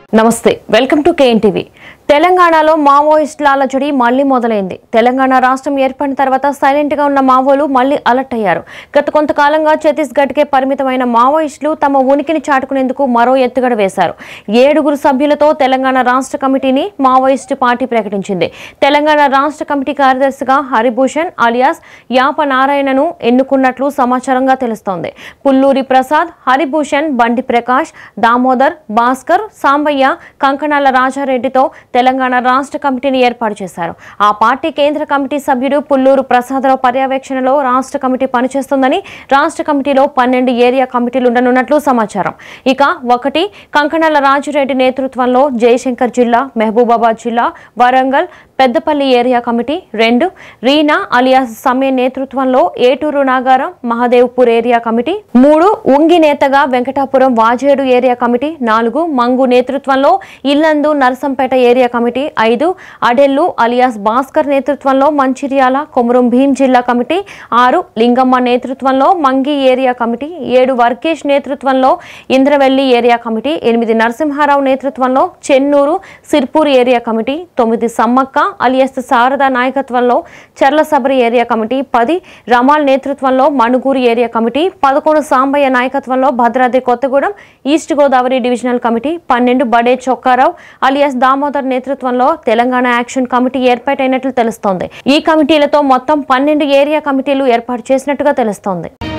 నమస్తే welcome to KNTV తెలంగాణలో మావోయిస్టుల అలజడి మళ్లీ మొదలైంది తెలంగాణ రాష్ట్రం ఏర్పడిన తర్వాత సైలెంట్ గా ఉన్న మావోలు మళ్లీ అలర్ట్ అయ్యారు గత కొంతకాలంగా ఛత్తీస్గఢ్కే పరిమితమైన మావోయిస్టులు తమ ఉనికిని చాటుకునేందుకు మరో ఎత్తుగడ వేశారు ఏడుగురు సభ్యులతో తెలంగాణ రాష్ట్ర కమిటీని మావోయిస్టు పార్టీ ప్రకటించింది తెలంగాణ రాష్ట్ర కమిటీ కార్యదర్శిగా హరిభూషణ్ అలియాస్ యాప నారాయణను ఎన్నుకున్నట్లు సమాచారంగా తెలుస్తోంది పుల్లూరి ప్రసాద్ హరిభూషణ్ బండి ప్రకాష్ దామోదర్ భాస్కర్ సాంబయ్య కంకణాల రాజారెడ్డితో తెలంగాణ రాష్ట్ర కమిటీని ఏర్పాటు చేశారు ఆ పార్టీ కేంద్ర కమిటీ సభ్యుడు పుల్లూరు ప్రసాదరావు పర్యవేక్షణలో రాష్ట్ర కమిటీ పనిచేస్తుందని రాష్ట్ర కమిటీలో పన్నెండు ఏరియా కమిటీలు ఉండనున్నట్లు సమాచారం ఇక ఒకటి కంకణాల రాజురెడ్డి నేతృత్వంలో జయశంకర్ జిల్లా మహబూబాబాద్ జిల్లా వరంగల్ పెద్దపల్లి ఏరియా కమిటీ రెండు రీనా అలియాస్ సమ్మె నేతృత్వంలో ఏటూరు నాగారం మహదేవ్పూర్ ఏరియా కమిటీ మూడు ఉంగి నేతగా వెంకటాపురం వాజేడు ఏరియా కమిటీ నాలుగు మంగు నేతృత్వంలో ఇల్లందు నరసంపేట ఏరియా కమిటీ ఐదు అడెల్లు అలియాస్ భాస్కర్ నేతృత్వంలో మంచిర్యాల కొమురం భీం జిల్లా కమిటీ ఆరు లింగమ్మ నేతృత్వంలో మంగి ఏరియా కమిటీ ఏడు వర్గేష్ నేతృత్వంలో ఇంద్రవెల్లి ఏరియా కమిటీ ఎనిమిది నరసింహారావు నేతృత్వంలో చెన్నూరు సిర్పూర్ ఏరియా కమిటీ తొమ్మిది సమ్మక్క అలియస్ శారద నాయకత్వంలో చర్ల సబరి ఏరియా కమిటీ పది రమాల్ నేతృత్వంలో మణుగూరు ఏరియా కమిటీ పదకొండు సాంబయ్య నాయకత్వంలో Bhadradri Kothagudem east Godavari divisional committee పన్నెండు బడే చొక్కారావు అలియాస్ దామోదర్ నేతృత్వంలో తెలంగాణ యాక్షన్ కమిటీ ఏర్పాటైనట్లు తెలుస్తోంది ఈ కమిటీలతో మొత్తం పన్నెండు ఏరియా కమిటీలు ఏర్పాటు చేసినట్టుగా తెలుస్తోంది